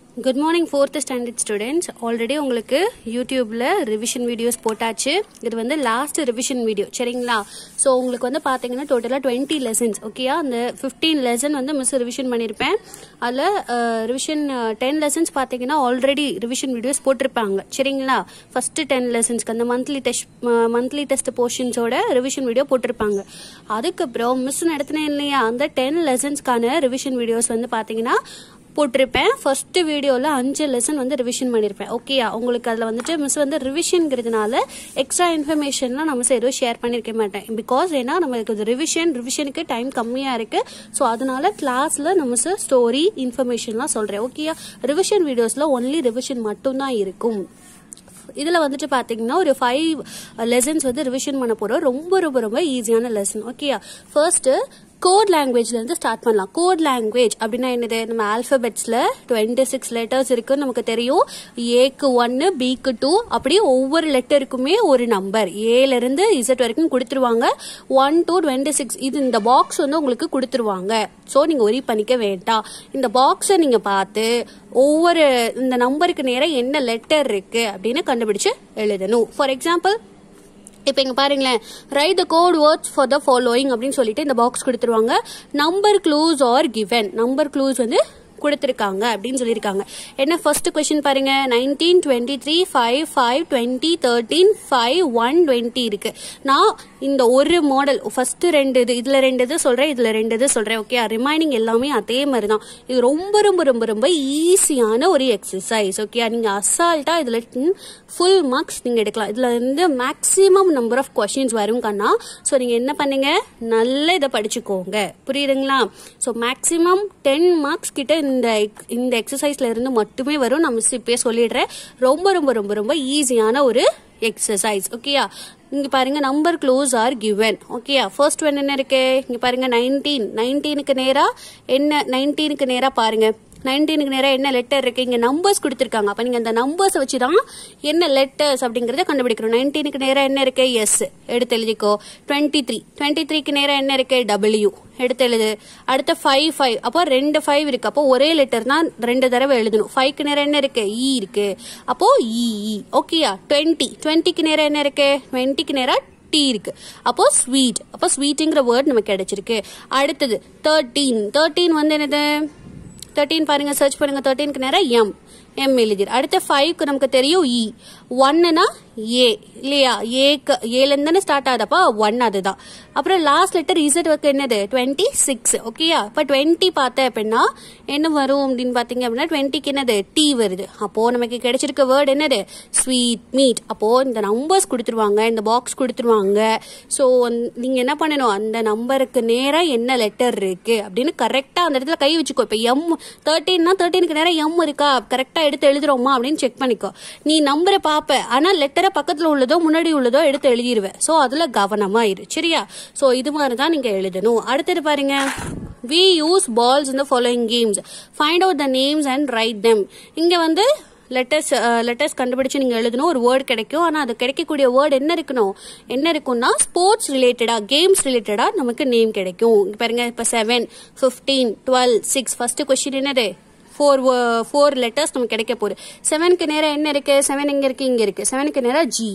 good morning fourth standard students already உங்களுக்கு யூடியூப்ல revision videos போட்டாச்சு இது வந்து லாஸ்ட் ரிவிஷன் வீடியோ சரிங்களா ஸோ உங்களுக்கு வந்து பார்த்தீங்கன்னா டோட்டலாக டுவெண்ட்டி லெசன்ஸ் ஓகேயா அந்த ஃபிஃப்டீன் லெசன் வந்து மிஸ் ரிவிஷன் பண்ணியிருப்பேன் அதில் ரிவிஷன் டென் லெசன்ஸ் பார்த்தீங்கன்னா ஆல்ரெடி ரிவிஷன் வீடியோஸ் போட்டிருப்பாங்க சரிங்களா ஃபர்ஸ்ட் டென் லெசன்ஸ்க்கு அந்த மந்த்லி டெஸ்ட் மந்த்லி டெஸ்ட் போர்ஷன்ஸோட ரிவிஷன் வீடியோ போட்டிருப்பாங்க அதுக்கப்புறம் மிஸ் நடத்தினேன் இல்லையா அந்த டென் லெசன்ஸ்க்கான ரிவிஷன் வீடியோஸ் வந்து பார்த்தீங்கன்னா போட்டிருப்பேன் ஃபர்ஸ்ட் வீடியோவில் அஞ்சு லெசன் வந்து ரிவிஷன் பண்ணியிருப்பேன் ஓகேயா உங்களுக்கு அதில் வந்துட்டு மிஸ் வந்து ரிவிஷன்ங்கிறதுனால எக்ஸ்ட்ரா இன்ஃபர்மேஷன்லாம் நம்ம மிஸ் எதுவும் ஷேர் பண்ணியிருக்க மாட்டேன் பிகாஸ் ஏன்னா நம்மளுக்கு இது ரிவிஷன் ரிவிஷனுக்கு டைம் கம்மியாக இருக்கு ஸோ அதனால கிளாஸில் நம்ம மிஸ் ஸ்டோரி இன்ஃபர்மேஷன்லாம் சொல்கிறேன் ஓகேயா ரிவிஷன் வீடியோஸில் ஒன்லி ரிவிஷன் மட்டும்தான் இருக்கும் இதில் வந்துட்டு பார்த்தீங்கன்னா ஒரு ஃபைவ் லெசன்ஸ் வந்து ரிவிஷன் பண்ண போகிறோம் ரொம்ப ரொம்ப ரொம்ப ஈஸியான லெசன் ஓகேயா ஃபர்ஸ்ட் கோட் லாங்குவேஜ்லேருந்து ஸ்டார்ட் பண்ணலாம் கோட் லாங்குவேஜ் அப்படின்னா என்னது நம்ம ஆல்பபெட்ஸில் டுவெண்ட்டி சிக்ஸ் லெட்டர்ஸ் இருக்குன்னு நமக்கு தெரியும் ஏக்கு ஒன்று பிக்கு டூ அப்படியே ஒவ்வொரு லெட்டருக்குமே ஒரு நம்பர் ஏலேருந்து இசட் வரைக்கும் கொடுத்துருவாங்க ஒன் டூ டுவெண்ட்டி சிக்ஸ் இது இந்த பாக்ஸ் வந்து உங்களுக்கு கொடுத்துருவாங்க ஸோ நீங்கள் ஒரி பண்ணிக்க வேண்டாம் இந்த பாக்ஸை நீங்கள் பார்த்து ஒவ்வொரு இந்த நம்பருக்கு நேரம் என்ன லெட்டர் இருக்கு அப்படின்னு கண்டுபிடிச்சு எழுதணும் ஃபார் எக்ஸாம்பிள் இப்போ இங்க பாருங்களேன் write the code words for the following அப்படின்னு சொல்லிட்டு இந்த பாக்ஸ் கொடுத்துருவாங்க number clues are given number clues வந்து கொடுத்துருக்காங்க அப்படின்னு சொல்லியிருக்காங்க என்ன ஃபர்ஸ்ட் கொஸ்டின் பாருங்க nineteen twenty three five five twenty thirteen five one twenty இருக்கு நான் இந்த ஒரு மாடல் ஃபர்ஸ்ட் ரெண்டு இது இதுல ரெண்டு இது சொல்றேன் இதுல ரெண்டு இது சொல்றேன் ஓகே ரிமைனிங் எல்லாமே அதே மாதிரி தான் இது ரொம்ப ரொம்ப ரொம்ப ரொம்ப ஈஸியான ஒரு எக்ஸசைஸ் ஓகே நீங்க அசால்ட்டா இதுல ஃபுல் மார்க்ஸ் நீங்க எடுக்கலாம் இதுல இருந்து மேக்ஸிமம் நம்பர் ஆஃப் கொஸ்டின்ஸ் வரும் கண்ணா ஸோ நீங்க என்ன பண்ணுங்க நல்ல இதை படிச்சுக்கோங்க புரியுதுங்களா ஸோ மேக்ஸிமம் டென் மார்க்ஸ் கிட்ட இந்த இந்த எக்ஸசைஸ்ல இருந்து மட்டுமே வரும் நான் மிஸ் இப்பயே சொல்லிடுறேன் ரொம்ப ரொம்ப ரொம்ப ரொம்ப ஈஸியான ஒரு எக்ஸசைஸ் ஓகேயா இங்க பாருங்க நம்பர் க்ளோஸ் ஆர் கிவன் ஓகேயா ஃபர்ஸ்ட் ஒன் என்ன இருக்கு இங்க பாருங்க நைன்டீன் நைன்டீனுக்கு நேரா என்ன நைன்டீனுக்கு நேரா பாருங்க நைன்டீனுக்கு நேரம் என்ன லெட்டர் இருக்கு இங்க நம்பர்ஸ் கொடுத்துருக்காங்க அப்ப நீங்க அந்த நம்பர்ஸ் வச்சுதான் என்ன லெட்டர்ஸ் அப்படிங்கறத கண்டுபிடிக்கணும் நைன்டீனுக்கு நேரம் என்ன இருக்கு எஸ் எடுத்து எழுதிக்கோ டுவெண்ட்டி த்ரீ டுவெண்ட்டி த்ரீக்கு நேரம் என்ன இருக்கு டபிள்யூ எடுத்து எழுது அடுத்த ஃபைவ் ஃபைவ் அப்போ ரெண்டு ஃபைவ் இருக்கு அப்போ ஒரே லெட்டர் தான் ரெண்டு தடவை எழுதணும் ஃபைவ்க்கு நேரம் என்ன இருக்கு இ இருக்கு அப்போ இஇ ஓகேயா டுவெண்ட்டி டுவெண்ட்டிக்கு நேரம் என்ன இருக்கு டுவெண்ட்டிக்கு நேரம் டீ இருக்கு அப்போ ஸ்வீட் அப்போ ஸ்வீட்டுங்கிற வேர்ட் நமக்கு கிடைச்சிருக்கு அடுத்தது தேர்ட்டீன் தேர்ட்டீன் வந்து என்னது தேர்ட்டீன் பாருங்க சர்ச் பண்ணுங்க தேர்ட்டீனுக்கு நேரம் எம் எம் எழுதிரு அடுத்த ஃபைவ்க்கு நமக்கு தெரியும் இ ஒன்னுனா ஏ இல்லையா ஏக்கு ஏலேருந்து தானே ஸ்டார்ட் ஆகுதப்பா ஒன் அதுதான் அப்புறம் லாஸ்ட் லெட்டர் இசட் ஒர்க் என்னது டுவெண்ட்டி சிக்ஸ் ஓகேயா இப்போ டுவெண்ட்டி பார்த்தேன் அப்படின்னா என்ன வரும் அப்படின்னு பார்த்தீங்க அப்படின்னா டுவெண்ட்டிக்கு என்னது டீ வருது அப்போ நமக்கு கிடைச்சிருக்க வேர்டு என்னது ஸ்வீட் மீட் அப்போ இந்த நம்பர்ஸ் கொடுத்துருவாங்க இந்த பாக்ஸ் கொடுத்துருவாங்க ஸோ நீங்க என்ன பண்ணணும் அந்த நம்பருக்கு நேரம் என்ன லெட்டர் இருக்கு அப்படின்னு கரெக்டா அந்த இடத்துல கை வச்சுக்கோ இப்போ எம் தேர்ட்டீன்னா தேர்ட்டீனுக்கு நேரம் எம் இருக்கா கரெக்டா எடுத்து எழுதுறோமா அப்படின்னு செக் பண்ணிக்கோ நீ நம்பரை பாப்ப ஆனா லெட்டரை பக்கத்துல உள்ளதோ முன்னாடி உள்ளதோ எடுத்து எழுதிடுவேன் சோ அதுல கவனமா இரு சரியா சோ இது மாதிரி தான் நீங்க எழுதணும் அடுத்தது பாருங்க we use balls in the following games find out the names and write them இங்க வந்து லெட்டர்ஸ் லெட்டர்ஸ் கண்டுபிடிச்சு நீங்க எழுதணும் ஒரு வேர்டு கிடைக்கும் ஆனா அது கிடைக்கக்கூடிய வேர்டு என்ன இருக்கணும் என்ன இருக்கும்னா ஸ்போர்ட்ஸ் ரிலேட்டடா கேம்ஸ் ரிலேட்டடா நமக்கு நேம் கிடைக்கும் பாருங்க இப்ப seven fifteen twelve six first question என்னது ஃபோர் ஃபோர் லெட்டர்ஸ் நமக்கு கிடைக்க போகுது செவனுக்கு நேரம் என்ன இருக்கு செவன் எங்க இருக்கு இங்க இருக்கு செவனுக்கு நேரம் ஜி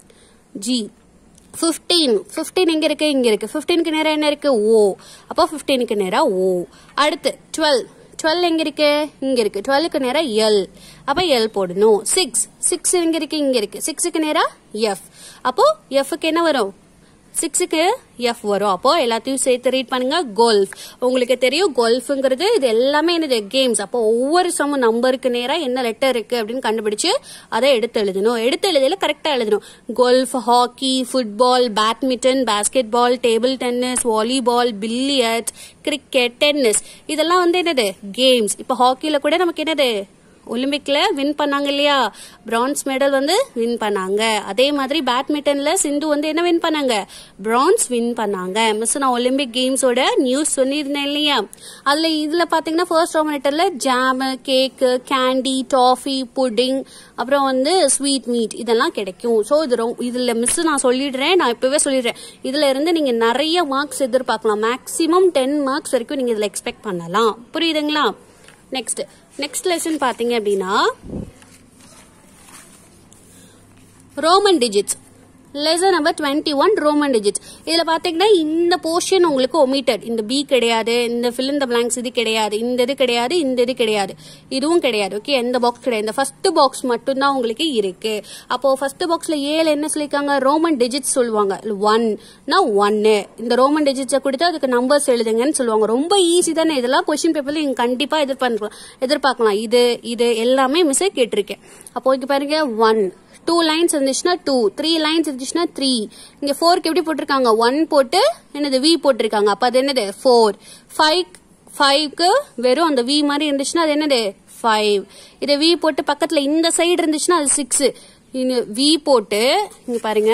ஜி ஃபிஃப்டீன் ஃபிஃப்டீன் எங்க இருக்கு இங்க இருக்கு ஃபிஃப்டீனுக்கு நேரம் என்ன இருக்கு ஓ அப்போ ஃபிஃப்டீனுக்கு நேரம் ஓ அடுத்து டுவெல் டுவெல் எங்க இருக்கு இங்க இருக்கு டுவெல்லுக்கு நேரம் எல் அப்ப எல் போடணும் சிக்ஸ் சிக்ஸ் எங்க இருக்கு இங்க இருக்கு சிக்ஸுக்கு நேரம் எஃப் அப்போ எஃப்க்கு என்ன வரும் சிக்ஸுக்கு எஃப் வரும் அப்போ எல்லாத்தையும் சேர்த்து ரீட் பண்ணுங்க கோல்ஃப் உங்களுக்கு தெரியும் கோல்ஃப்ங்கிறது இது எல்லாமே என்னது கேம்ஸ் அப்போ ஒவ்வொரு சம நம்பருக்கு நேரா என்ன லெட்டர் இருக்கு அப்படின்னு கண்டுபிடிச்சு அதை எடுத்து எழுதணும் எடுத்து எழுதியில கரெக்டா எழுதணும் golf hockey football badminton basketball table tennis volleyball billiard cricket tennis இதெல்லாம் வந்து என்னது கேம்ஸ் இப்போ ஹாக்கில கூட நமக்கு என்னது ஒலிம்பிக்ல வின் பண்ணாங்க இல்லையா பிரான்ஸ் மெடல் வந்து வின் பண்ணாங்க அதே மாதிரி பேட்மிண்டன்ல சிந்து வந்து என்ன வின் பண்ணாங்க பிரான்ஸ் வின் பண்ணாங்க மிஸ் நான் ஒலிம்பிக் கேம்ஸோட நியூஸ் சொல்லியிருந்தேன் இல்லையா அதுல இதுல பாத்தீங்கன்னா ஃபர்ஸ்ட் ரோமனேட்டர்ல jam cake candy toffee pudding அப்புறம் வந்து ஸ்வீட் மீட் இதெல்லாம் கிடைக்கும் ஸோ இது ரொம்ப இதுல மிஸ் நான் சொல்லிடுறேன் நான் இப்பவே சொல்லிடுறேன் இதுல இருந்து நீங்க நிறைய மார்க்ஸ் எதிர்பார்க்கலாம் மேக்ஸிமம் டென் மார்க்ஸ் வரைக்கும் நீங்க இதுல எக்ஸ்பெக்ட் பண்ணலாம் புரியுதுங்களா நெக்ஸ்ட் நெக்ஸ்ட் லெசன் பாத்தீங்க அப்படின்னா Roman digits lesson number twenty one Roman digits இதுல பாத்தீங்கன்னா இந்த போர்ஷன் உங்களுக்கு ஒமிட்டட் இந்த பி கிடையாது இந்த fill in the blanks இது கிடையாது இந்த இது கிடையாது இந்த இது கிடையாது இதுவும் கிடையாது ஓகே எந்த பாக்ஸ் கிடையாது இந்த ஃபர்ஸ்ட் பாக்ஸ் மட்டும் தான் உங்களுக்கு இருக்கு அப்போ ஃபர்ஸ்ட் பாக்ஸ்ல ஏழு என்ன சொல்லிருக்காங்க ரோமன் டிஜிட்ஸ் சொல்லுவாங்க ஒன்னா ஒன்னு இந்த ரோமன் டிஜிட்ஸை கொடுத்து அதுக்கு நம்பர்ஸ் எழுதுங்கன்னு சொல்லுவாங்க ரொம்ப ஈஸி தானே இதெல்லாம் கொஸ்டின் பேப்பர்ல நீங்க கண்டிப்பா எதிர்பார்க்கலாம் எதிர்பார்க்கலாம் இது இது எல்லாமே மிஸ் கேட்டிருக்கேன் அப்போ இங்க பாருங்க ஒன் டூ லைன்ஸ் இருந்துச்சுன்னா டூ த்ரீ லைன்ஸ் இருந்துச்சுன்னா த்ரீ இங்க ஃபோருக்கு எப்படி போட்டிருக்காங்க ஒன் போட்டு என்னது வி போட்டிருக்காங்க அப்ப அது என்னது ஃபோர் ஃபைவ் ஃபைவ்க்கு வெறும் அந்த வி மாதிரி இருந்துச்சுன்னா அது என்னது ஃபைவ் இதை வி போட்டு பக்கத்துல இந்த சைடு இருந்துச்சுன்னா அது சிக்ஸ் வி போட்டு இங்க பாருங்க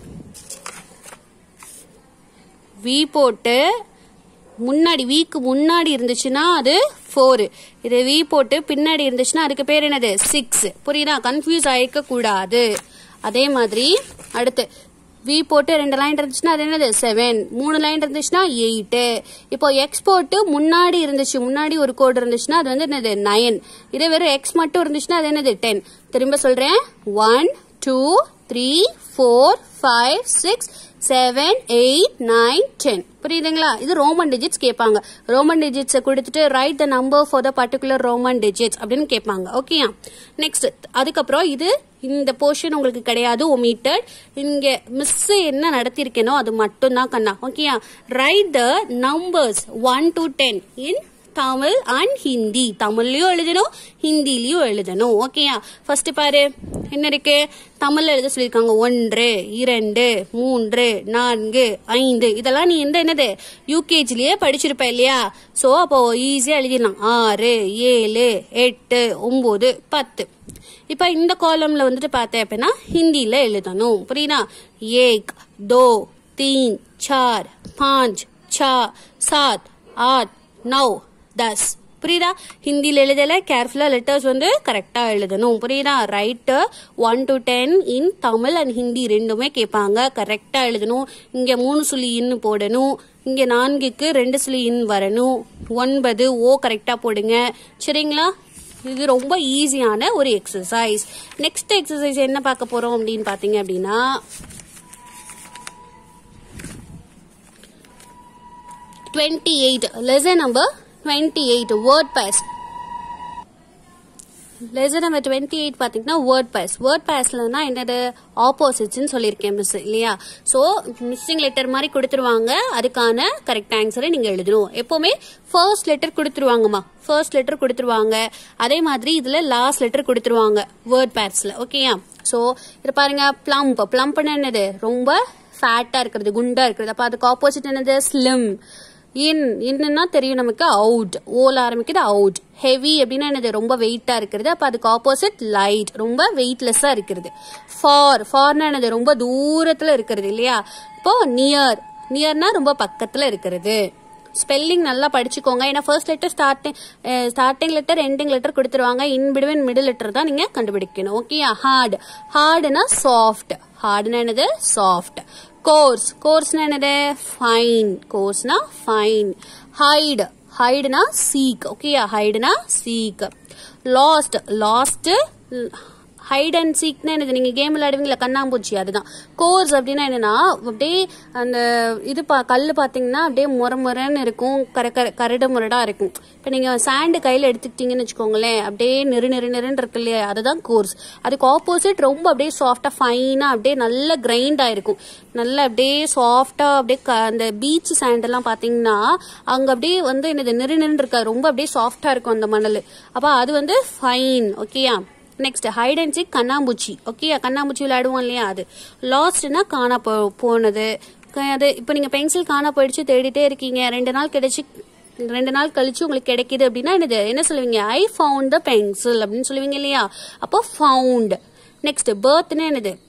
வி போட்டு முன்னாடி வீக்கு முன்னாடி இருந்துச்சுன்னா அது ஃபோர் இது வி போட்டு பின்னாடி இருந்துச்சுன்னா அதுக்கு பேர் என்னது சிக்ஸ் புரியுதா கன்ஃபியூஸ் ஆயிருக்க கூடாது அதே மாதிரி அடுத்து வி போட்டு ரெண்டு லைன் இருந்துச்சுன்னா அது என்னது செவன் மூணு லைன் இருந்துச்சுன்னா எயிட் இப்போ எக்ஸ் போட்டு முன்னாடி இருந்துச்சு முன்னாடி ஒரு கோடு இருந்துச்சுன்னா அது வந்து என்னது நைன் இதே வெறும் எக்ஸ் மட்டும் இருந்துச்சுன்னா அது என்னது டென் திரும்ப சொல்றேன் one two three four five six seven eight nine ten புரியுதுங்களா இது ரோமன் டிஜிட்ஸ் கேட்பாங்க ரோமன் டிஜிட்ஸை கொடுத்துட்டு write the number for the particular Roman digits அப்படின்னு கேட்பாங்க ஓகேயா நெக்ஸ்ட் அதுக்கப்புறம் இது இந்த போர்ஷன் உங்களுக்கு கிடையாது ஒமிட்டட் இங்க மிஸ் என்ன நடத்திருக்கேனோ அது மட்டும் தான் கண்ணா ஓகேயா write the numbers one to ten in Tamil and Hindi தமிழ்லயும் எழுதணும் ஹிந்திலயும் எழுதணும் ஓகேயா ஃபர்ஸ்ட் பாரு என்ன இருக்கு தமிழ்ல எழுத சொல்லியிருக்காங்க ஒன்று இரண்டு மூன்று நான்கு ஐந்து இதெல்லாம் நீ எந்த என்னது யூகேஜிலேயே படிச்சிருப்ப இல்லையா சோ அப்போ ஈஸியா எழுதிடலாம் ஆறு ஏழு எட்டு ஒன்பது பத்து இப்ப இந்த காலம்ல வந்துட்டு பார்த்தேன் அப்படின்னா ஹிந்தில எழுதணும் புரியுதா ஏக் தோ தீன் சார் பாஞ்ச் சா சாத் ஆட் நவ் தஸ் புரியுதா ஹிந்தியில் எழுதல கேர்ஃபுல்லா லெட்டர்ஸ் வந்து கரெக்டா எழுதணும் புரியுதா write one to ten in Tamil and Hindi ரெண்டுமே கேட்பாங்க கரெக்டா எழுதணும் இங்க மூணு சுழி இன்னு போடணும் இங்க நான்குக்கு ரெண்டு சுழி இன் வரணும் ஒன்பது ஓ கரெக்டா போடுங்க சரிங்களா இது ரொம்ப ஈஸியான ஒரு எக்ஸசைஸ் நெக்ஸ்ட் எக்ஸசைஸ் என்ன பார்க்க போறோம் அப்படின்னு பாத்தீங்க அப்படின்னா twenty eight lesson number twenty eight word pairs lesson number twenty eight பார்த்தீங்கன்னா வேர்ட் பேஸ் வேர்ட் பேஸ்லனா என்னது ஆப்போசிட்ஸ்னு சொல்லியிருக்கேன் மிஸ் இல்லையா ஸோ மிஸ்ஸிங் லெட்டர் மாதிரி கொடுத்துருவாங்க அதுக்கான கரெக்ட் ஆன்சரை நீங்க எழுதணும் எப்பவுமே ஃபர்ஸ்ட் லெட்டர் கொடுத்துருவாங்கம்மா ஃபர்ஸ்ட் லெட்டர் கொடுத்துருவாங்க அதே மாதிரி இதுல லாஸ்ட் லெட்டர் கொடுத்துருவாங்க வேர்ட் பேர்ஸ்ல ஓகேயா ஸோ இது பாருங்க பிளம்ப் பிளம்ப்னு என்னது ரொம்ப ஃபேட்டா இருக்கிறது குண்டா இருக்கிறது அப்ப அதுக்கு ஆப்போசிட் என்னது ஸ்லிம் இன் இன்னுன்னா தெரியும் நமக்கு அவுட் ஓல ஆரம்பிக்குது அவுட் ஹெவி அப்படின்னா என்னது ரொம்ப வெயிட்டா இருக்கிறது அப்ப அதுக்கு ஆப்போசிட் லைட் ரொம்ப வெயிட்லெஸ்ஸா இருக்கிறது ஃபார் ஃபார்னா என்னது ரொம்ப தூரத்துல இருக்கிறது இல்லையா இப்போ நியர் நியர்னா ரொம்ப பக்கத்துல இருக்கிறது ஸ்பெல்லிங் நல்லா படிச்சுக்கோங்க ஏன்னா first letter starting starting letter ending letter கொடுத்துருவாங்க இன் பிட்வீன் மிடில் லெட்டர் தான் நீங்க கண்டுபிடிக்கணும் ஓகேயா ஹார்ட் ஹார்டுனா சாஃப்ட் ஹார்டுனா என்னது சாஃப்ட் கோர்ஸ் கோர்ஸ்னா என்னது ஃபைன் கோர்ஸ்னா ஃபைன் ஹைடு ஹைடுனா சீக் ஓகேயா ஹைடுனா seek last last hide and சீக்னா என்னது நீங்க கேம் விளையாடுவீங்களா கண்ணாம்பூச்சி அதுதான் கோர்ஸ் அப்படின்னா என்னன்னா அப்படியே அந்த இது பா கல் பாத்தீங்கன்னா அப்படியே முற முறன்னு இருக்கும் கர கர கரடு முரடா இருக்கும் இப்ப நீங்க சாண்டு கையில எடுத்துக்கிட்டீங்கன்னு வச்சுக்கோங்களேன் அப்படியே நெரு நெரு நெருன்னு இருக்கு இல்லையா அதுதான் கோர்ஸ் அதுக்கு ஆப்போசிட் ரொம்ப அப்படியே சாஃப்டா ஃபைனா அப்படியே நல்ல கிரைண்டா இருக்கும் நல்ல அப்படியே சாஃப்டா அப்படியே க- அந்த பீச் சாண்ட் எல்லாம் பாத்தீங்கன்னா அங்க அப்படியே வந்து என்னது நெரு நெருன்னு இருக்காது ரொம்ப அப்படியே சாஃப்டா இருக்கும் அந்த மணல் அப்ப அது வந்து ஃபைன் ஓகேயா நெக்ஸ்ட் ஹைட் அண்ட் சீக் கண்ணாம்பூச்சி ஓகே கண்ணாம்பூச்சி விளையாடுவோம் இல்லையா அது லாஸ்ட்னா காணா போ போனது க- அது இப்போ நீங்க பென்சில் காணா போயிடுச்சு தேடிட்டே இருக்கீங்க ரெண்டு நாள் கிடைச்சு ரெண்டு நாள் கழிச்சு உங்களுக்கு கிடைக்குது அப்படின்னா என்னது என்ன சொல்லுவீங்க ஐ ஃபவுண்ட் த பென்சில் அப்படின்னு சொல்லுவீங்க இல்லையா அப்போ ஃபவுண்ட் நெக்ஸ்ட் பர்த்னா என்னது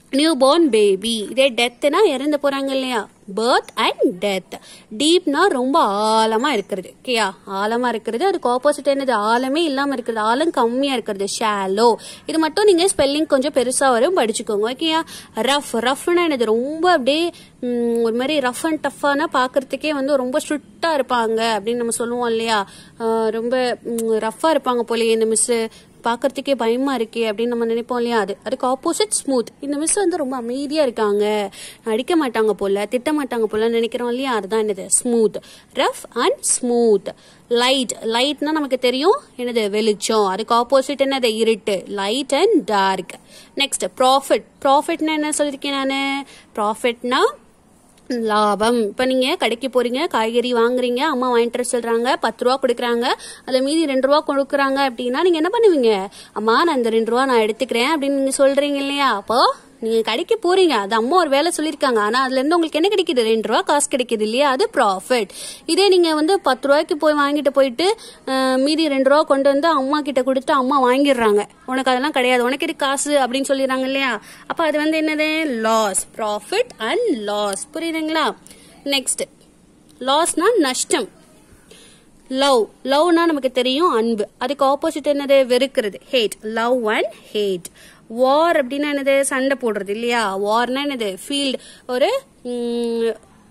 நியூ பார்ன் பேபி இதே டெத்னா இறந்து போறாங்க இல்லையா பர்த் அண்ட் டெத் டீப்னா ரொம்ப ஆழமா இருக்கிறது ஓகேயா ஆழமா இருக்கிறது அதுக்கு ஆப்போசிட் என்னது ஆழமே இல்லாம இருக்கிறது ஆழம் கம்மியா இருக்கிறது ஷாலோ இது மட்டும் நீங்க ஸ்பெல்லிங் கொஞ்சம் பெருசா வரும் படிச்சுக்கோங்க ஓகேயா ரஃப் ரஃப்னா என்னது ரொம்ப அப்படியே ம், ஒரு மாதிரி ரஃப் அண்ட் டஃப்பான பாக்குறதுக்கே வந்து ரொம்ப ஸ்ட்ரிக்டா இருப்பாங்க அப்படின்னு நம்ம சொல்லுவோம் இல்லையா ஆஹ் ரொம்ப ரஃப்பா இருப்பாங்க போலயே இந்த மிஸ் பார்க்கறதுக்கே பயமா இருக்கே அப்படின்னு நம்ம நினைப்போம் இல்லையா அது அதுக்கு ஆப்போசிட் ஸ்மூத் இந்த மிஸ் வந்து ரொம்ப அமைதியா இருக்காங்க அடிக்க மாட்டாங்க போல திட்ட மாட்டாங்க போல நினைக்கிறோம் இல்லையா அதுதான் என்னது smooth rough and smooth light லைட்னா நமக்கு தெரியும் என்னது வெளிச்சம் அதுக்கு ஆப்போசிட் என்னது இருட்டு light and dark next profit ப்ராஃபிட்னா என்ன சொல்லியிருக்கேன் நான் ப்ராஃபிட்னா லாபம் இப்போ நீங்கள் கடைக்கு போறீங்க காய்கறி வாங்குறீங்க அம்மா வாங்கிட்டு வர சொல்றாங்க பத்து ரூபா கொடுக்குறாங்க அதில் மீதி ரெண்டு ரூபா கொடுக்குறாங்க அப்படின்னா நீங்கள் என்ன பண்ணுவீங்க அம்மா நான் இந்த ரெண்டு ரூபா நான் எடுத்துக்கிறேன் அப்படின்னு நீங்கள் சொல்றீங்க இல்லையா அப்போ நீங்க கடைக்கு போறீங்க அது அம்மா ஒரு வேலை சொல்லியிருக்காங்க ஆனா அதுல இருந்து உங்களுக்கு என்ன கிடைக்குது ரெண்டு ரூபா காசு கிடைக்குது இல்லையா அது ப்ராஃபிட் இதே நீங்க வந்து பத்து ரூபாய்க்கு போய் வாங்கிட்டு போயிட்டு அஹ், மீதி ரெண்டு ரூபா கொண்டு வந்து அம்மா கிட்ட கொடுத்து அம்மா வாங்கிடுறாங்க உனக்கு அதெல்லாம் கிடையாது உனக்கு இது காசு அப்படின்னு சொல்லிடுறாங்க இல்லையா அப்ப அது வந்து என்னது லாஸ் ப்ராஃபிட் அண்ட் லாஸ் புரியுதுங்களா நெக்ஸ்ட் லாஸ்னா நஷ்டம் லவ் லவ்னா நமக்கு தெரியும் அன்பு அதுக்கு ஆப்போசிட் என்னது வெறுக்கிறது hate love and hate war அப்படின்னா என்னது சண்டை போடுறது இல்லையா வார்னா என்னது ஃபீல்ட் ஒரு ம்,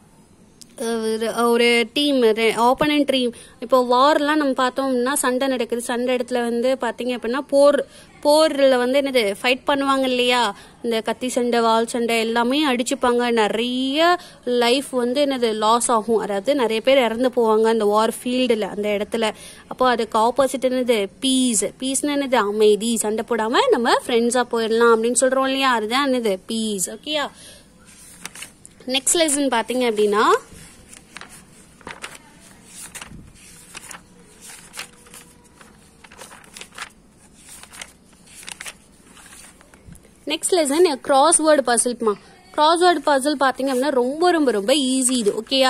ஒரு- ஒரு டீம் ஆப்பனன்ட் டீம் இப்போ வார்லாம் நம்ம பார்த்தோம்னா சண்டை நடக்குது சண்டை இடத்துல வந்து பாத்தீங்க அப்படின்னா போர் போர்ல வந்து என்னது ஃபைட் பண்ணுவாங்க இல்லையா இந்த கத்தி சண்டை வால் சண்டை எல்லாமே அடிச்சுப்பாங்க நிறைய லைஃப் வந்து என்னது லாஸ் ஆகும் அதாவது நிறைய பேர் இறந்து போவாங்க அந்த வார் ஃபீல்டில் அந்த இடத்துல அப்போ அதுக்கு ஆப்போசிட் என்னது பீஸ் பீஸ்னா என்னது அமைதி சண்டை போடாம நம்ம ஃப்ரெண்ட்ஸா போயிடலாம் அப்படின்னு சொல்றோம் இல்லையா அதுதான் என்னது பீஸ் ஓகேயா நெக்ஸ்ட் லெசன் பாத்தீங்க அப்படின்னா நெக்ஸ்ட் லெசன் கிராஸ் வேர்டு பசில்மா கிராஸ் வேர்டு பசில் பாத்தீங்க அப்படின்னா ரொம்ப ரொம்ப ரொம்ப ஈஸி இது ஓகேயா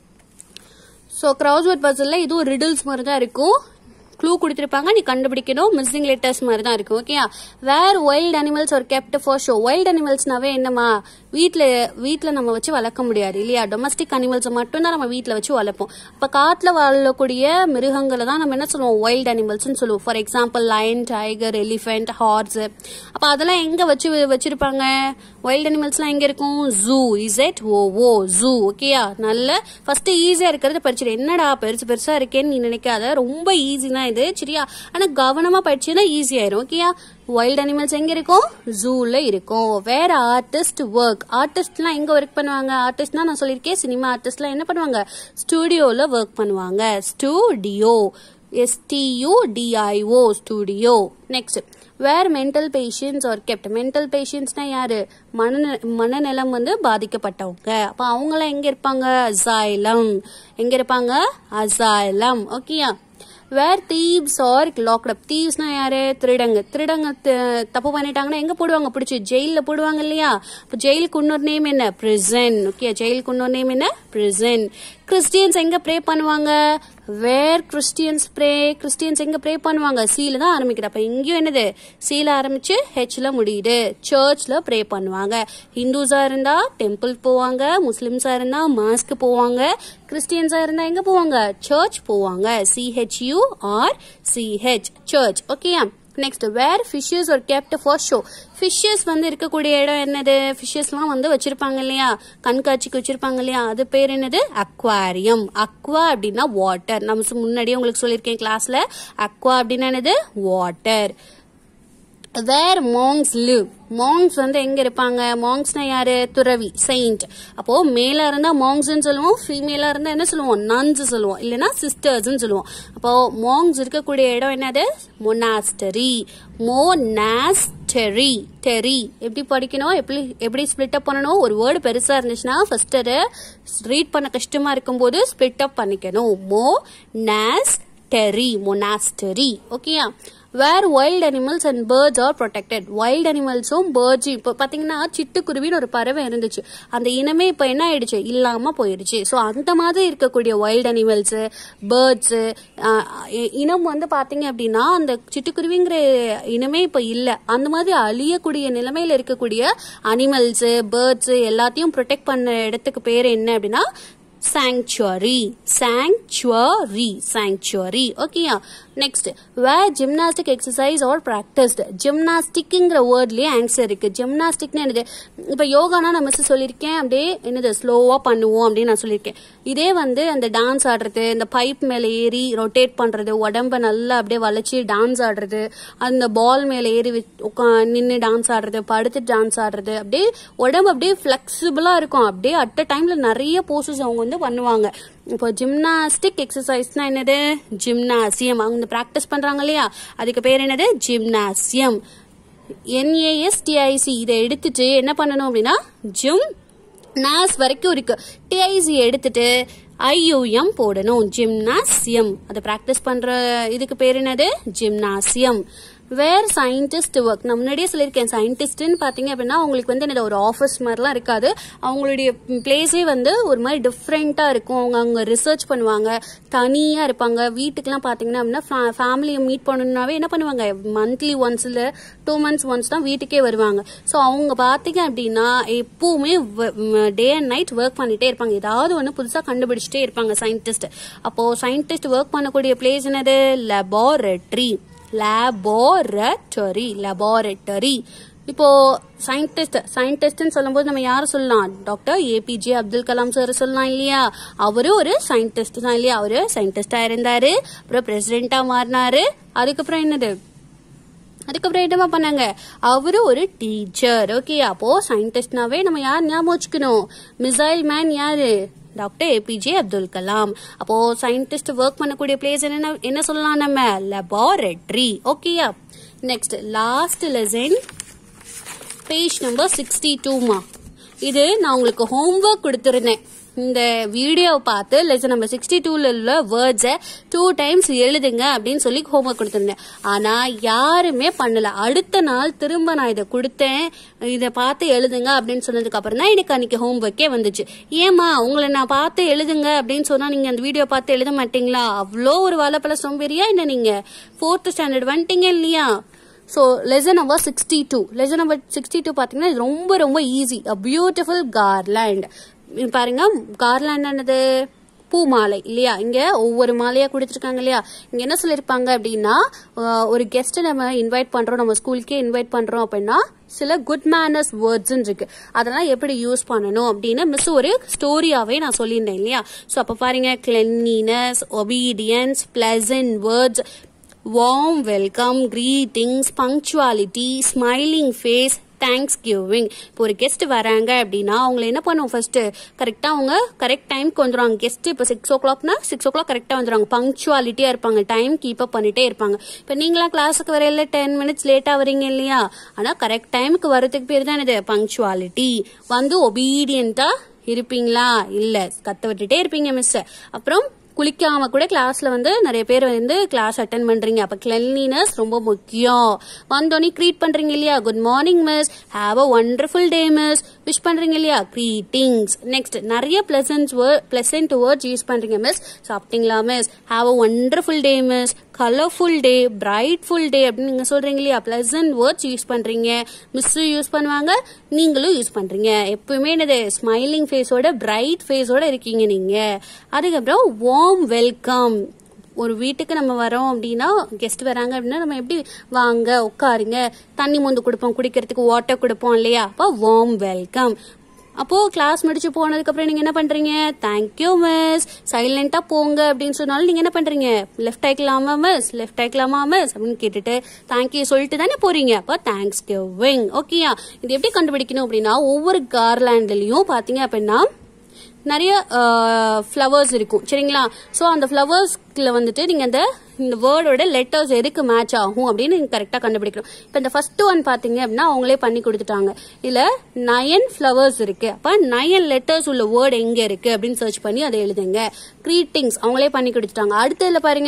ஸோ கிராஸ் வேர்ட் பசில் இதுவும் ரிடில்ஸ் மாதிரி தான் இருக்கும் க்ளூ கொடுத்துருப்பாங்க நீ கண்டுபிடிக்கணும் மிஸ்ஸிங் லெட்டர்ஸ் மாதிரி தான் இருக்கும் ஓகேயா where wild animals are kept for show wild அனிமல்ஸ்னாவே என்னமா வீட்டில் வீட்டில் நம்ம வச்சு வளர்க்க முடியாது இல்லையா டொமஸ்டிக் அனிமல்ஸை மட்டும்தான் நம்ம வீட்டில் வச்சு வளர்ப்போம் அப்போ காட்டில் வாழக்கூடிய மிருகங்களை தான் நம்ம என்ன சொல்லுவோம் வைல்ட் அனிமல்ஸ்னு சொல்லுவோம் for example lion tiger elephant horse அப்போ அதெல்லாம் எங்கே வச்சு வச்சிருப்பாங்க வைல்ட் அனிமல்ஸ்லாம் எங்கே இருக்கும் zoo is Z O O zoo ஓகேயா நல்ல ஃபர்ஸ்ட் ஈஸியா இருக்கிறது படிச்சிடு என்னடா பெருசு பெருசா இருக்கேன்னு நீ நினைக்காத ரொம்ப ஈஸி தான் இது சரியா ஆனா கவனமா படிச்சீங்கன்னா ஈஸி ஆயிரும் ஓகேயா வைல்ட் அனிமல்ஸ் எங்க இருக்கும் ஜூல இருக்கும் வேற ஆர்டிஸ்ட் ஒர்க் ஆர்டிஸ்ட்லாம் எங்க ஒர்க் பண்ணுவாங்க ஆர்டிஸ்ட்னா நான் சொல்லியிருக்கேன் சினிமா ஆர்டிஸ்ட்லாம் என்ன பண்ணுவாங்க ஸ்டுடியோல ஒர்க் பண்ணுவாங்க studio S T U D I O studio next where mental patients are kept mental பேஷன்ஸ்னா யாரு மன மனநலம் வந்து பாதிக்கப்பட்டவங்க அப்ப அவங்களாம் எங்க இருப்பாங்க அசைலம் எங்க இருப்பாங்க அசைலம் ஓகேயா where thieves are locked up தீவ்ஸ்னா யாரு திருடங்க திருடங்க த- தப்பு பண்ணிட்டாங்கன்னா எங்க போடுவாங்க பிடிச்சி ஜெயில போடுவாங்க இல்லையா அப்ப ஜெயிலுக்கு இன்னொரு நேம் என்ன பிரிசன் ஓகே ஜெயிலுக்கு இன்னொரு நேம் என்ன பிரிசன் கிறிஸ்டியன்ஸ் எங்க ப்ரே பண்ணுவாங்க வேர் கிறிஸ்டியன்ஸ் ப்ரே கிறிஸ்டியன்ஸ் எங்க ப்ரே பண்ணுவாங்க சீல தான் ஆரம்பிக்குது அப்ப இங்கேயும் என்னது சீல ஆரம்பிச்சு ஹெச்ல முடியுது சர்ச்ல ப்ரே பண்ணுவாங்க ஹிந்துஸா இருந்தா டெம்பிள் போவாங்க முஸ்லிம்ஸா இருந்தா மாஸ்க்கு போவாங்க கிறிஸ்டியன்ஸா இருந்தா எங்க போவாங்க சர்ச் போவாங்க சிஹெச்யூ ஆர் சிஹெச் சர்ச் ஓகேயா next where fishes are kept for show fishes வந்து இருக்கக்கூடிய இடம் என்னது ஃபிஷஸ்லாம் வந்து வச்சிருப்பாங்க இல்லையா கண்காட்சிக்கு வச்சிருப்பாங்க இல்லையா அது பேர் என்னது அக்வாரியம் அக்வா அப்படின்னா வாட்டர் நம்ம சு- முன்னாடியே உங்களுக்கு சொல்லியிருக்கேன் கிளாஸ்ல அக்வா அப்படின்னா என்னது water where monks live monks வந்து எங்க இருப்பாங்க மாங்ஸ்னா யாரு துறவி செயின்ட் அப்போ மேலா இருந்தா மாங்ஸ்னு சொல்லுவோம் ஃபீமேலா இருந்தா என்ன சொல்லுவோம் நன்ஸ் சொல்லுவோம் இல்லைன்னா சிஸ்டர்ஸ்னு சொல்லுவோம் அப்போ மாங்ஸ் இருக்கக்கூடிய இடம் என்னது மொனாஸ்டரி மோனாஸ்டரி டெரி எப்படி படிக்கணும் எப்படி எப்படி ஸ்பிளிட் அப் பண்ணணும் ஒரு வேர்டு பெருசா இருந்துச்சுன்னா ஃபர்ஸ்ட் அதை ரீட் பண்ண கஷ்டமா இருக்கும்போது ஸ்பிளிட் அப் பண்ணிக்கணும் மோ நாஸ் டெரி மொனாஸ்டரி ஓகேயா where wild animals and birds are protected wild அனிமல்ஸும் பேர்ட்ஸும் இப்போ பார்த்தீங்கன்னா சிட்டுக்குருவின்னு ஒரு பறவை இருந்துச்சு அந்த இனமே இப்போ என்ன ஆயிடுச்சு இல்லாமல் போயிடுச்சு ஸோ அந்த மாதிரி இருக்கக்கூடிய வைல்ட் அனிமல்ஸு பேர்ட்ஸு இனம் வந்து பார்த்தீங்க அப்படின்னா அந்த சிட்டுக்குருவிங்கிற இனமே இப்போ இல்லை அந்த மாதிரி அழியக்கூடிய நிலைமையில இருக்கக்கூடிய அனிமல்ஸு பேர்ட்ஸு எல்லாத்தையும் ப்ரொடெக்ட் பண்ண இடத்துக்கு பேர் என்ன அப்படின்னா sanctuary sanctuary sanctuary ஓகேயா next where gymnastic exercise are practised ஜிம்னாஸ்டிக்ங்கிற வேர்ட்லயே ஆன்சர் இருக்கு ஜிம்னாஸ்டிக்னு என்னது இப்போ யோகானா நான் மிஸ் சொல்லியிருக்கேன் அப்படியே என்னது ஸ்லோவா பண்ணுவோம் அப்படின்னு நான் சொல்லியிருக்கேன் இதே வந்து அந்த டான்ஸ் ஆடுறது இந்த பைப் மேல ஏறி ரொட்டேட் பண்றது உடம்ப நல்லா அப்படியே வளைச்சு டான்ஸ் ஆடுறது அந்த பால் மேல ஏறி உட்கா நின்று டான்ஸ் ஆடுறது படுத்து டான்ஸ் ஆடுறது அப்படியே உடம்பு அப்படியே ஃபிளெக்சிபிளா இருக்கும் அப்படியே அட் அ டைம்ல நிறைய போசஸ் அவங்க வந்து பண்ணுவாங்க இப்போ ஜிம்னாஸ்டிக் எக்ஸசைஸ்னா என்னது ஜிம்னாசியம் அவங்க ப்ராக்டிஸ் பண்றாங்க இல்லையா அதுக்கு பேர் என்னது ஜிம்னாசியம் என்ஏஎஸ்டிஐசி இதை எடுத்துட்டு என்ன பண்ணணும் அப்படின்னா ஜிம் நாஸ் வரைக்கும் இருக்கு டிஐசி எடுத்துட்டு ஐயூஎம் போடணும் ஜிம்னாசியம் அதை ப்ராக்டிஸ் பண்ற இதுக்கு பேர் என்னது ஜிம்னாசியம் வேர் சயின்டிஸ்ட் ஒர்க் நான் முன்னாடியே சொல்லியிருக்கேன் சயின்டிஸ்ட்னு பார்த்தீங்க அப்படின்னா அவங்களுக்கு வந்து என்னது ஒரு ஆஃபீஸ் மாதிரிலாம் இருக்காது அவங்களுடைய பிளேஸே வந்து ஒரு மாதிரி டிஃப்ரெண்ட்டாக இருக்கும் அவங்க அவங்க ரிசர்ச் பண்ணுவாங்க தனியாக இருப்பாங்க வீட்டுக்குலாம் பார்த்தீங்கன்னா அப்படின்னா ஃபேமிலியை மீட் பண்ணணும்னாவே என்ன பண்ணுவாங்க மந்த்லி ஒன்ஸ் இல்லை டூ மந்த்ஸ் ஒன்ஸ் தான் வீட்டுக்கே வருவாங்க ஸோ அவங்க பார்த்தீங்க அப்படின்னா எப்பவுமே டே அண்ட் நைட் ஒர்க் பண்ணிட்டே இருப்பாங்க ஏதாவது ஒன்று புதுசாக கண்டுபிடிச்சிட்டே இருப்பாங்க சயின்டிஸ்ட் அப்போ சயின்டிஸ்ட் ஒர்க் பண்ணக்கூடிய பிளேஸ் என்னது லெபார்டரி லேபோரட்டரி லெபார்டரி இப்போ சயின்டிஸ்ட் சயின்டிஸ்ட்னு சொல்லும்போது நம்ம யாரை சொல்லலாம் doctor A P J Abdul Kalam sir சொல்லலாம் இல்லையா அவரு ஒரு சயின்டிஸ்ட் தான் இல்லையா அவரு சயின்டிஸ்டா இருந்தாரு அப்புறம் பிரசிடென்டா மாறினாரு அதுக்கப்புறம் என்னது அதுக்கப்புறம் என்னமா பண்ணாங்க அவரு ஒரு டீச்சர் ஓகே அப்போ சயின்டிஸ்ட்னாவே நம்ம யார் ஞாபகம் வச்சுக்கணும் மிசைல் மேன் யாரு டாக்டர் ஏபிஜே அப்துல் கலாம் அப்போ சயின்டிஸ்ட் ஒர்க் பண்ணக்கூடிய பிளேஸ் என்ன என்ன சொல்லலாம் நம்ம லெபார்டரி ஓகேயா next last lesson page number sixty டூமா இது நான் உங்களுக்கு ஹோம்ஒர்க் கொடுத்துருந்தேன் இந்த வீடியோவை பார்த்து லெசன் நம்பர் சிக்ஸ்டி டூல உள்ள வேர்ட்ஸை டூ டைம்ஸ் எழுதுங்க அப்படின்னு சொல்லி ஹோம்ஒர்க் கொடுத்துருந்தேன் ஆனா யாருமே பண்ணல அடுத்த நாள் திரும்ப நான் இதை கொடுத்தேன் இதை பார்த்து எழுதுங்க அப்படின்னு சொன்னதுக்கு அப்புறம் தான் எனக்கு அன்னைக்கு ஹோம்ஒர்க்கே வந்துச்சு ஏமா உங்களை நான் பார்த்து எழுதுங்க அப்படின்னு சொன்னா நீங்க அந்த வீடியோ பார்த்து எழுத மாட்டீங்களா அவ்வளோ ஒரு வாழைப்பழ சோம்பேறியா என்ன நீங்க ஃபோர்த் ஸ்டாண்டர்ட் வந்துட்டீங்க இல்லையா so lesson number sixty two lesson number sixty two பார்த்தீங்கன்னா இது ரொம்ப ரொம்ப ஈஸி அ பியூட்டிஃபுல் கார்லேண்ட் பாருங்க கார்லேண்ட் என்னது பூ மாலை இல்லையா இங்க ஒவ்வொரு மாலையா கொடுத்துருக்காங்க இல்லையா இங்க என்ன சொல்லியிருப்பாங்க அப்படின்னா அஹ், ஒரு கெஸ்ட் நம்ம இன்வைட் பண்றோம் நம்ம ஸ்கூலுக்கே இன்வைட் பண்றோம் அப்படின்னா சில குட் மேனர்ஸ் வேர்ட்ஸ் இருக்கு அதெல்லாம் எப்படி யூஸ் பண்ணணும் அப்படின்னு மிஸ் ஒரு ஸ்டோரியாவே நான் சொல்லியிருந்தேன் இல்லையா ஸோ அப்போ பாருங்க cleanliness obedience pleasant words warm welcome greetings punctuality smiling face thanks giving இப்போ ஒரு கெஸ்ட் வராங்க அப்படின்னா அவங்களை என்ன பண்ணுவோம் ஃபர்ஸ்ட் கரெக்டாக அவங்க கரெக்ட் டைம்க்கு வந்துடுவாங்க கெஸ்ட் இப்போ சிக்ஸ் ஓ கிளாக்னா சிக்ஸ் ஓ கிளாக் கரெக்டாக வந்துடுவாங்க பங்க்சுவாலிட்டியாக இருப்பாங்க டைம் கீப் அப் பண்ணிட்டே இருப்பாங்க இப்போ நீங்களாம் கிளாஸுக்கு வரையில டென் மினிட்ஸ் லேட்டாக வரீங்க இல்லையா ஆனால் கரெக்ட் டைமுக்கு வரதுக்கு பேர் தான் இது பங்க்சுவாலிட்டி வந்து ஒபீடியண்ட்டாக இருப்பீங்களா இல்ல கத்த விட்டுட்டே இருப்பீங்க மிஸ் அப்புறம் குளிக்காம கூட கிளாஸ்ல வந்து நிறைய பேர் வந்து கிளாஸ் அட்டன் பண்றீங்க அப்ப கிளென்லினஸ் ரொம்ப முக்கியம் வந்தோடனே க்ரீட் பண்றீங்க இல்லையா good morning miss have a wonderful day miss wish பண்றீங்க இல்லையா க்ரீட்டிங்ஸ் நெக்ஸ்ட் நிறைய பிளசன்ட் பிளசன்ட் வேர்ட்ஸ் யூஸ் பண்றீங்க மிஸ் சாப்பிட்டீங்களா miss have a wonderful day miss colourful day brightful day அப்படின்னு நீங்க சொல்றீங்க இல்லையா பிளசன்ட் வேர்ட்ஸ் யூஸ் பண்றீங்க மிஸ் யூஸ் பண்ணுவாங்க நீங்களும் யூஸ் பண்றீங்க எப்பவுமே என்னது ஸ்மைலிங் ஃபேஸோட பிரைட் ஃபேஸோட இருக்கீங்க நீங்க அதுக்கப்புறம் வார்ம் வெல்கம் ஒரு வீட்டுக்கு நம்ம வரோம் அப்படின்னா கெஸ்ட் வராங்க அப்படின்னா நம்ம எப்படி வாங்க உட்காருங்க தண்ணி மொந்து கொடுப்போம் குடிக்கிறதுக்கு வாட்டர் கொடுப்போம் இல்லையா அப்போ வார்ம் வெல்கம் அப்போ கிளாஸ் முடிச்சு போனதுக்கு அப்புறம் நீங்க என்ன பண்றீங்க தேங்க்யூ மிஸ் சைலண்டா போங்க அப்படின்னு சொன்னாலும் நீங்க என்ன பண்றீங்க லெஃப்ட் ஆயிக்கலாமா மிஸ் லெஃப்ட் ஆயிக்கலாமா மிஸ் அப்படின்னு கேட்டுட்டு தேங்க்யூ சொல்லிட்டு தானே போறீங்க அப்போ தேங்க்ஸ் கிவிங் ஓகேயா இது எப்படி கண்டுபிடிக்கணும் அப்படின்னா ஒவ்வொரு கார்லாண்ட்லயும் பாத்தீங்க அப்படின்னா நிறைய ஃப்ளவர்ஸ் இருக்கும் சரிங்களா ஸோ அந்த ஃப்ளவர்ஸ்ல வந்துட்டு நீங்க அந்த இந்த வேர்டோட லெட்டர்ஸ் எதுக்கு மேட்ச் ஆகும் அப்படின்னு நீங்க கரெக்டாக கண்டுபிடிக்கணும் இப்போ இந்த ஃபர்ஸ்ட் ஒன் பார்த்தீங்க அப்படின்னா அவங்களே பண்ணி கொடுத்துட்டாங்க இதுல நயன் ஃப்ளவர்ஸ் இருக்கு அப்போ நயன் லெட்டர்ஸ் உள்ள வேர்டு எங்க இருக்கு அப்படின்னு சர்ச் பண்ணி அதை எழுதுங்க கிரீட்டிங்ஸ் அவங்களே பண்ணி கொடுத்துட்டாங்க அடுத்ததுல பாருங்க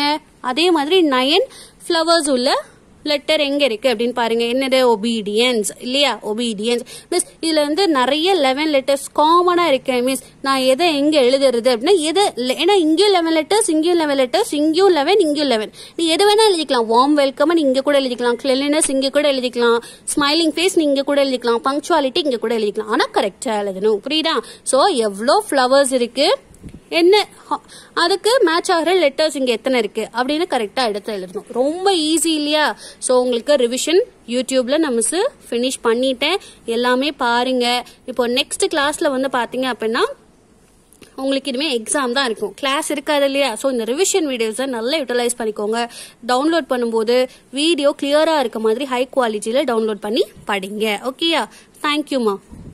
அதே மாதிரி நயன் ஃப்ளவர்ஸ் உள்ள லெட்டர் எங்க இருக்கு அப்படின்னு பாருங்க என்னது ஒபீடியன்ஸ் இல்லையா ஒபீடியன்ஸ் மிஸ் இதுல வந்து நிறைய லெவன் லெட்டர்ஸ் காமனா இருக்கு மிஸ் நான் எதை எங்க எழுதுறது அப்படின்னா எதை ஏன்னா இங்கேயும் லெவன் லெட்டர்ஸ் இங்கேயும் லெவன் லெட்டர்ஸ் இங்கேயும் லெவன் இங்கேயும் லெவன் நீ எது வேணா எழுதிக்கலாம் வார்ம் வெல்கம் இங்க கூட எழுதிக்கலாம் கிளெலினஸ் இங்க கூட எழுதிக்கலாம் ஸ்மைலிங் ஃபேஸ் நீங்க கூட எழுதிக்கலாம் பங்க்சுவாலிட்டி இங்க கூட எழுதிக்கலாம் ஆனா கரெக்டா எழுதணும் புரியுதா சோ எவ்வளோ ஃப்ளவர்ஸ் இருக்கு என்ன ஹ- அதுக்கு மேட்ச் ஆகிற லெட்டர்ஸ் இங்க எத்தனை இருக்கு அப்படின்னு கரெக்டா எடுத்து எழுதணும் ரொம்ப ஈஸி இல்லையா ஸோ உங்களுக்கு ரிவிஷன் யூடியூப்ல நான் மிஸ் ஃபினிஷ் பண்ணிட்டேன் எல்லாமே பாருங்க இப்போ நெக்ஸ்ட் கிளாஸ்ல வந்து பாத்தீங்க அப்படின்னா உங்களுக்கு இனிமே எக்ஸாம் தான் இருக்கும் கிளாஸ் இருக்காது இல்லையா ஸோ இந்த ரிவிஷன் வீடியோஸை நல்லா யூட்டிலைஸ் பண்ணிக்கோங்க டவுன்லோட் பண்ணும்போது வீடியோ கிளியரா இருக்க மாதிரி ஹை குவாலிட்டியில டவுன்லோட் பண்ணி படிங்க ஓகேயா தேங்க்யூமா